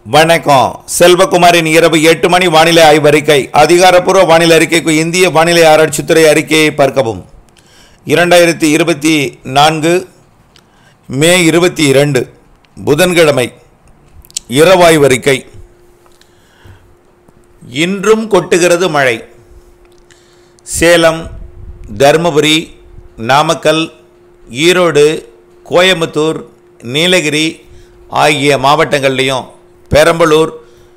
வணக்கம் செல்வகுமாரின் இரவு எட்டு மணி வானிலை ஆய்வறிக்கை அதிகாரப்பூர்வ வானிலை அறிக்கைக்கு இந்திய வானிலை ஆராய்ச்சித்துறை அறிக்கையை பார்க்கவும் இரண்டாயிரத்தி இருபத்தி நான்கு மே இருபத்தி இரண்டு புதன்கிழமை இரவு ஆய்வறிக்கை இன்றும் கொட்டுகிறது மழை சேலம் தருமபுரி நாமக்கல் ஈரோடு கோயம்புத்தூர் நீலகிரி ஆகிய மாவட்டங்கள்லேயும் பெரம்பலூர்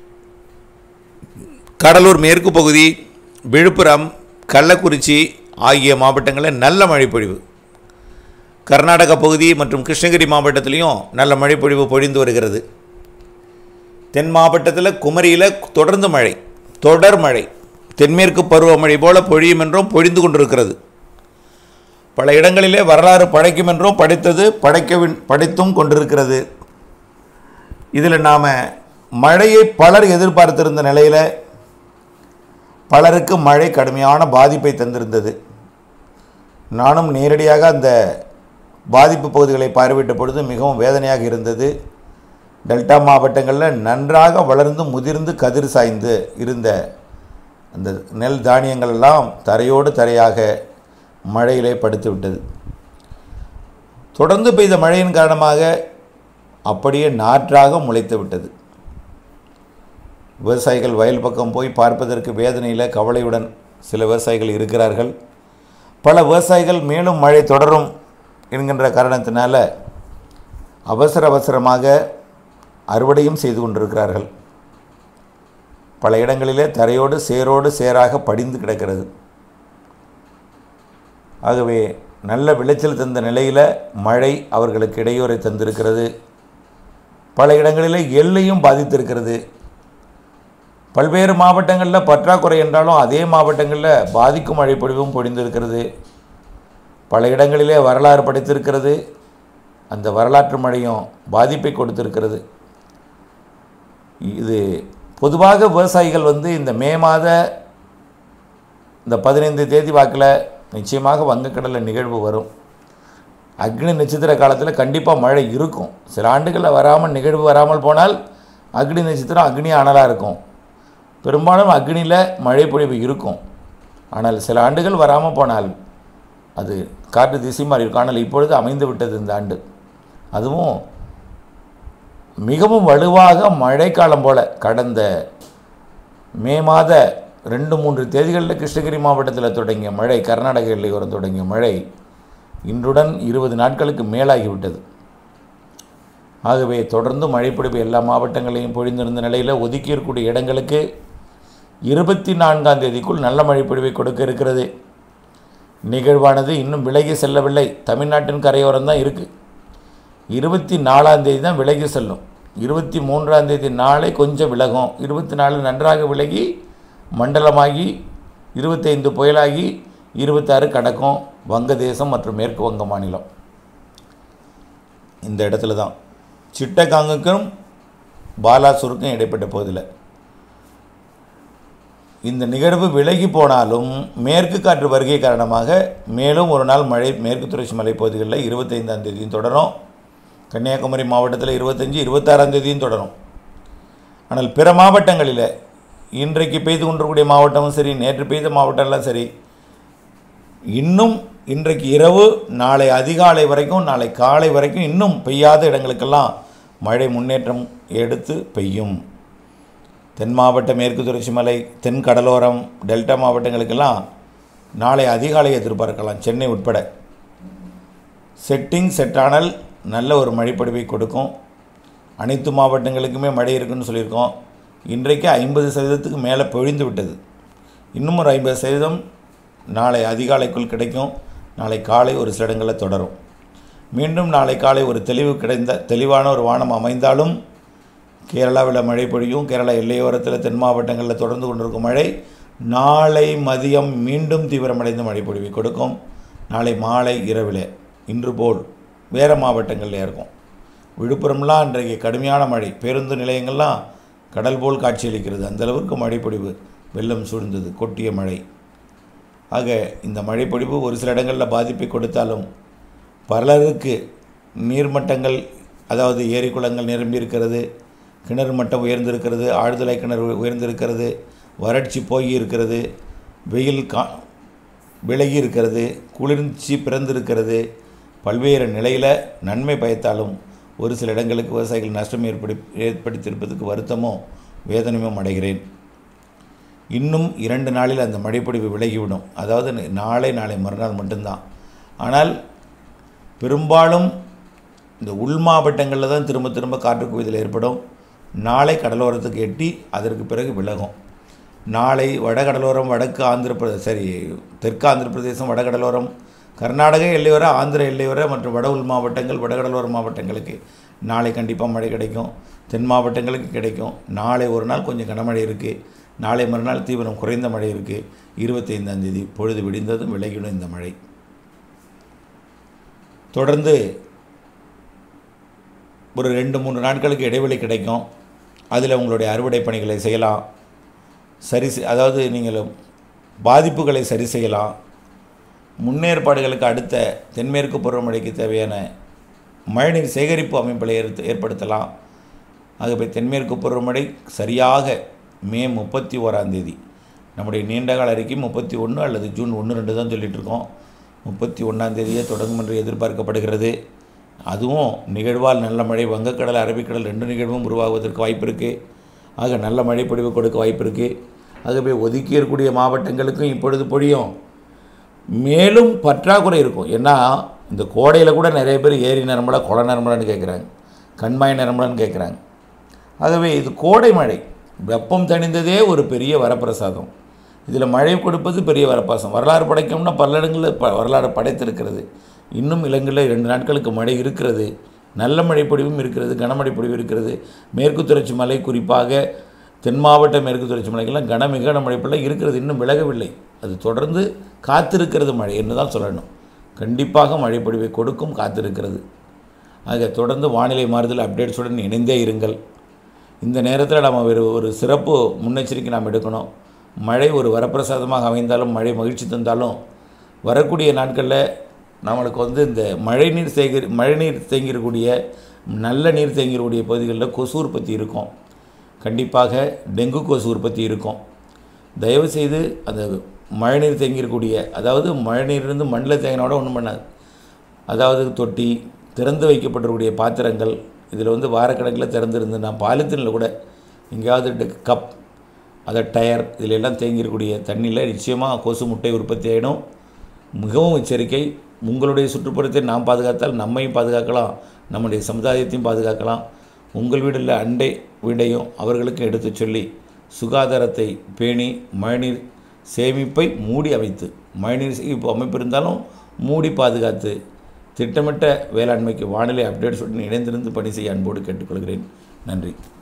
கடலூர் மேற்கு பகுதி விழுப்புரம் கள்ளக்குறிச்சி ஆகிய மாவட்டங்களில் நல்ல மழைப்பொழிவு கர்நாடக பகுதி மற்றும் கிருஷ்ணகிரி மாவட்டத்திலையும் நல்ல மழைப்பொழிவு பொழிந்து வருகிறது தென் மாவட்டத்தில் குமரியில் தொடர்ந்து மழை தொடர் மழை தென்மேற்கு பருவமழை போல பொழியும் என்றும் பொழிந்து கொண்டிருக்கிறது பல இடங்களிலே வரலாறு படைக்கும் என்றும் படைத்தது படைக்க படைத்தும் கொண்டிருக்கிறது இதில் நாம் மழையை பலர் எதிர்பார்த்திருந்த நிலையில் பலருக்கு மழை கடுமையான பாதிப்பை தந்திருந்தது நானும் நேரடியாக அந்த பாதிப்பு பகுதிகளை பார்வையிட்ட பொழுது மிகவும் வேதனையாக இருந்தது டெல்டா மாவட்டங்களில் நன்றாக வளர்ந்து முதிர்ந்து கதிர் சாய்ந்து இருந்த அந்த நெல் தானியங்கள் எல்லாம் தரையோடு தரையாக மழையிலே படுத்து விட்டது தொடர்ந்து பெய்த மழையின் காரணமாக அப்படியே நாற்றாக முளைத்து விட்டது விவசாயிகள் வயல் பக்கம் போய் பார்ப்பதற்கு வேதனையில் கவலையுடன் சில விவசாயிகள் இருக்கிறார்கள் பல விவசாயிகள் மேலும் மழை தொடரும் என்கின்ற காரணத்தினால அவசர அவசரமாக அறுவடையும் செய்து கொண்டிருக்கிறார்கள் பல இடங்களிலே தரையோடு சேரோடு சேராக படிந்து கிடக்கிறது ஆகவே நல்ல விளைச்சல் தந்த நிலையில் மழை அவர்களுக்கு இடையூறை தந்திருக்கிறது பல இடங்களிலே எல்லையும் பாதித்திருக்கிறது பல்வேறு மாவட்டங்களில் பற்றாக்குறை என்றாலும் அதே மாவட்டங்களில் பாதிக்கும் மழை பொழிவும் பொழிந்திருக்கிறது பல இடங்களிலே வரலாறு படைத்திருக்கிறது அந்த வரலாற்று மழையும் பாதிப்பை கொடுத்திருக்கிறது இது பொதுவாக விவசாயிகள் வந்து இந்த மே மாத இந்த பதினைந்து தேதி வாக்கில் நிச்சயமாக வங்கக்கடலில் நிகழ்வு வரும் அக்னி நட்சத்திர காலத்தில் கண்டிப்பாக மழை இருக்கும் சில ஆண்டுகளில் வராமல் நிகழ்வு வராமல் போனால் அக்னி நட்சத்திரம் அக்னி அனலாக இருக்கும் பெரும்பாலும் அக்னியில் மழை பொழிவு இருக்கும் ஆனால் சில ஆண்டுகள் வராமல் போனால் அது காற்று திசை மாறி இருக்கும் ஆனால் இப்பொழுது அமைந்து விட்டது இந்த ஆண்டு அதுவும் மிகவும் வலுவாக மழைக்காலம் போல கடந்த மே மாத ரெண்டு மூன்று தேதிகளில் கிருஷ்ணகிரி மாவட்டத்தில் தொடங்கிய மழை கர்நாடக எல்லையோரம் தொடங்கிய மழை இன்றுடன் இருபது நாட்களுக்கு மேலாகிவிட்டது ஆகவே தொடர்ந்து மழைப்பிடிப்பு எல்லா மாவட்டங்களையும் பொழிந்திருந்த நிலையில் ஒதுக்கி இருக்கக்கூடிய இடங்களுக்கு இருபத்தி நான்காம் தேதிக்குள் நல்ல மழைப்பொழிவை கொடுக்க இருக்கிறது நிகழ்வானது இன்னும் விலகி செல்லவில்லை தமிழ்நாட்டின் கரையோரம் தான் இருக்குது இருபத்தி நாலாம் தேதி தான் விலகி செல்லும் இருபத்தி மூன்றாம் தேதி நாளை கொஞ்சம் விலகும் இருபத்தி நாலு நன்றாக விலகி மண்டலமாகி இருபத்தைந்து புயலாகி இருபத்தாறு கடக்கும் வங்கதேசம் மற்றும் மேற்கு வங்க மாநிலம் இந்த இடத்துல தான் சிட்டகாங்குக்கும் பாலாசூருக்கும் இடைப்பட்ட பகுதியில் இந்த நிகழ்வு விலகி போனாலும் மேற்கு காற்று வருகை காரணமாக மேலும் ஒரு நாள் மழை மேற்கு தொடர்ச்சி மலைப்பகுதிகளில் இருபத்தைந்தாம் தேதியும் தொடரும் கன்னியாகுமரி மாவட்டத்தில் இருபத்தஞ்சி இருபத்தாறாம் தேதியும் தொடரும் ஆனால் பிற மாவட்டங்களில் இன்றைக்கு பெய்து கொண்டிருக்கூடிய மாவட்டமும் சரி நேற்று பெய்த மாவட்டம்லாம் சரி இன்னும் இன்றைக்கு இரவு நாளை அதிகாலை வரைக்கும் நாளை காலை வரைக்கும் இன்னும் பெய்யாத இடங்களுக்கெல்லாம் மழை முன்னேற்றம் எடுத்து பெய்யும் தென் மாவட்ட மேற்கு தொடர்ச்சி மலை தென் கடலோரம் டெல்டா மாவட்டங்களுக்கெல்லாம் நாளை அதிகாலை எதிர்பார்க்கலாம் சென்னை உட்பட செட்டிங் செட்டானல் நல்ல ஒரு மழைப்பொழிவை கொடுக்கும் அனைத்து மாவட்டங்களுக்குமே மழை இருக்குன்னு சொல்லியிருக்கோம் இன்றைக்கு ஐம்பது சதவீதத்துக்கு மேலே பொழிந்து விட்டது இன்னும் ஒரு ஐம்பது சதவீதம் நாளை அதிகாலைக்குள் கிடைக்கும் நாளை காலை ஒரு சில இடங்களில் தொடரும் மீண்டும் நாளை காலை ஒரு தெளிவு கிடைந்த தெளிவான ஒரு வானம் அமைந்தாலும் கேரளாவில் மழை பொழியும் கேரளா எல்லையோரத்தில் தென் மாவட்டங்களில் தொடர்ந்து கொண்டிருக்கும் மழை நாளை மதியம் மீண்டும் தீவிரமடைந்த மழை பொழிவை கொடுக்கும் நாளை மாலை இரவில் இன்று போல் வேறு மாவட்டங்களில் இருக்கும் விழுப்புரம்லாம் இன்றைக்கு கடுமையான மழை பேருந்து நிலையங்கள்லாம் கடல் போல் காட்சியளிக்கிறது அந்தளவுக்கு மழைப்பொழிவு வெள்ளம் சூழ்ந்தது கொட்டிய மழை ஆக இந்த மழைப்பொழிவு ஒரு சில இடங்களில் பாதிப்பை கொடுத்தாலும் பலருக்கு நீர்மட்டங்கள் அதாவது ஏரி குளங்கள் நிரம்பி இருக்கிறது கிணறு மட்டம் உயர்ந்திருக்கிறது ஆழ்துளை கிணறு உயர்ந்திருக்கிறது வறட்சி போய் இருக்கிறது வெயில் கா விலகி இருக்கிறது குளிர்ச்சி பிறந்திருக்கிறது பல்வேறு நிலையில் நன்மை பயத்தாலும் ஒரு சில இடங்களுக்கு விவசாயிகள் நஷ்டம் ஏற்படி ஏற்படுத்தியிருப்பதற்கு வருத்தமோ வேதனையோ அடைகிறேன் இன்னும் இரண்டு நாளில் அந்த மழைப்பொழிவு விலகிவிடும் அதாவது நாளை நாளை மறுநாள் மட்டும்தான் ஆனால் பெரும்பாலும் இந்த உள் மாவட்டங்களில் தான் திரும்ப திரும்ப காற்று குவிதல் ஏற்படும் நாளை கடலோரத்துக்கு எட்டி அதற்கு பிறகு விலகும் நாளை வடகடலோரம் வடக்கு ஆந்திர பிரதே சரி தெற்கு ஆந்திர பிரதேசம் வடகடலோரம் கர்நாடக எல்லையோர ஆந்திர எல்லையோர மற்றும் வட உள் மாவட்டங்கள் வடகடலோர மாவட்டங்களுக்கு நாளை கண்டிப்பாக மழை கிடைக்கும் தென் மாவட்டங்களுக்கு கிடைக்கும் நாளை ஒரு நாள் கொஞ்சம் கனமழை இருக்குது நாளை மறுநாள் தீவிரம் குறைந்த மழை இருக்குது இருபத்தைந்தாம் தேதி பொழுது விடிந்ததும் விலகிடும் இந்த மழை தொடர்ந்து ஒரு ரெண்டு மூன்று நாட்களுக்கு இடைவெளி கிடைக்கும் அதில் உங்களுடைய அறுவடை பணிகளை செய்யலாம் சரி செய்- அதாவது நீங்கள் பாதிப்புகளை சரி செய்யலாம் முன்னேற்பாடுகளுக்கு அடுத்த தென்மேற்கு பருவமழைக்கு தேவையான மழைநீர் சேகரிப்பு அமைப்புகளை ஏற்ப- ஏற்படுத்தலாம் ஆகவே தென்மேற்கு பருவமழை சரியாக மே முப்பத்தி ஓராம் தேதி நம்முடைய நீண்டகால அறிக்கை முப்பத்தி ஒன்று அல்லது ஜூன் ஒன்று ரெண்டு தான் சொல்லிட்டு இருக்கோம் முப்பத்தி ஒன்றாம் தேதியே தொடங்கும் என்று எதிர்பார்க்கப்படுகிறது அதுவும் நிகழ்வால் நல்ல மழை வங்கக்கடல் அரபிக்கடல் ரெண்டு நிகழ்வும் உருவாகுவதற்கு வாய்ப்பு இருக்குது ஆக நல்ல மழை பொழிவு கொடுக்க வாய்ப்பு இருக்குது ஆகவே ஒதுக்கி இருக்கக்கூடிய மாவட்டங்களுக்கும் இப்பொழுது பொழியும் மேலும் பற்றாக்குறை இருக்கும் ஏன்னா இந்த கோடையில் கூட நிறைய பேர் ஏரி நிரம்பலா குள நிரம்பலான்னு கேட்குறாங்க கண்மாய் நிரம்பலான்னு கேட்குறாங்க ஆகவே இது கோடை மழை வெப்பம் தணிந்ததே ஒரு பெரிய வரப்பிரசாதம் இதில் மழை கொடுப்பது பெரிய வரப்பாசம் வரலாறு படைக்கணும்னா பல இடங்களில் ப வரலாறு படைத்திருக்கிறது இன்னும் இலங்கையில் ரெண்டு நாட்களுக்கு மழை இருக்கிறது நல்ல மழை பொழிவும் இருக்கிறது கனமழை பொழிவு இருக்கிறது மேற்கு தொடர்ச்சி மலை குறிப்பாக தென் மாவட்ட மேற்கு தொடர்ச்சி மலைக்கெல்லாம் கன மிக கனமழை பொழிவு இருக்கிறது இன்னும் விலகவில்லை அது தொடர்ந்து காத்திருக்கிறது மழை என்று தான் சொல்லணும் கண்டிப்பாக மழை பொழிவை கொடுக்கும் காத்திருக்கிறது ஆக தொடர்ந்து வானிலை மாறுதல் அப்டேட்ஸுடன் இணைந்தே இருங்கள் இந்த நேரத்தில் நம்ம ஒரு ஒரு சிறப்பு முன்னெச்சரிக்கை நாம் எடுக்கணும் மழை ஒரு வரப்பிரசாதமாக அமைந்தாலும் மழை மகிழ்ச்சி தந்தாலும் வரக்கூடிய நாட்களில் நம்மளுக்கு வந்து இந்த மழைநீர் சேகரி மழைநீர் தேங்கியிருக்கக்கூடிய நல்ல நீர் தேங்கியிருக்கக்கூடிய பகுதிகளில் கொசு உற்பத்தி இருக்கும் கண்டிப்பாக டெங்கு கொசு உற்பத்தி இருக்கும் தயவுசெய்து அந்த மழைநீர் தேங்கியிருக்கக்கூடிய அதாவது மழைநீர் இருந்து மண்ணில் தேங்கினோட ஒன்றும் பண்ணாது அதாவது தொட்டி திறந்து வைக்கப்பட்டிருக்கக்கூடிய பாத்திரங்கள் இதில் வந்து வாரக்கணக்கில் திறந்திருந்து நான் பாலித்தீனில் கூட எங்கேயாவது ட- கப் அதை டயர் இதில் எல்லாம் தேங்கியிருக்கக்கூடிய தண்ணியில் நிச்சயமாக கொசு முட்டை உற்பத்தி ஆகிடும் மிகவும் எச்சரிக்கை உங்களுடைய சுற்றுப்புறத்தை நாம் பாதுகாத்தால் நம்மையும் பாதுகாக்கலாம் நம்முடைய சமுதாயத்தையும் பாதுகாக்கலாம் உங்கள் வீடில் அண்டை வீடையும் அவர்களுக்கும் எடுத்துச் சொல்லி சுகாதாரத்தை பேணி மழைநீர் சேமிப்பை மூடி அமைத்து மழைநீர் சேமிப்பு அமைப்பு இருந்தாலும் மூடி பாதுகாத்து திட்டமிட்ட வேளாண்மைக்கு வானிலை அப்டேட்ஸுடன் இணைந்திருந்து பணி செய்ய அன்போடு கேட்டுக்கொள்கிறேன் நன்றி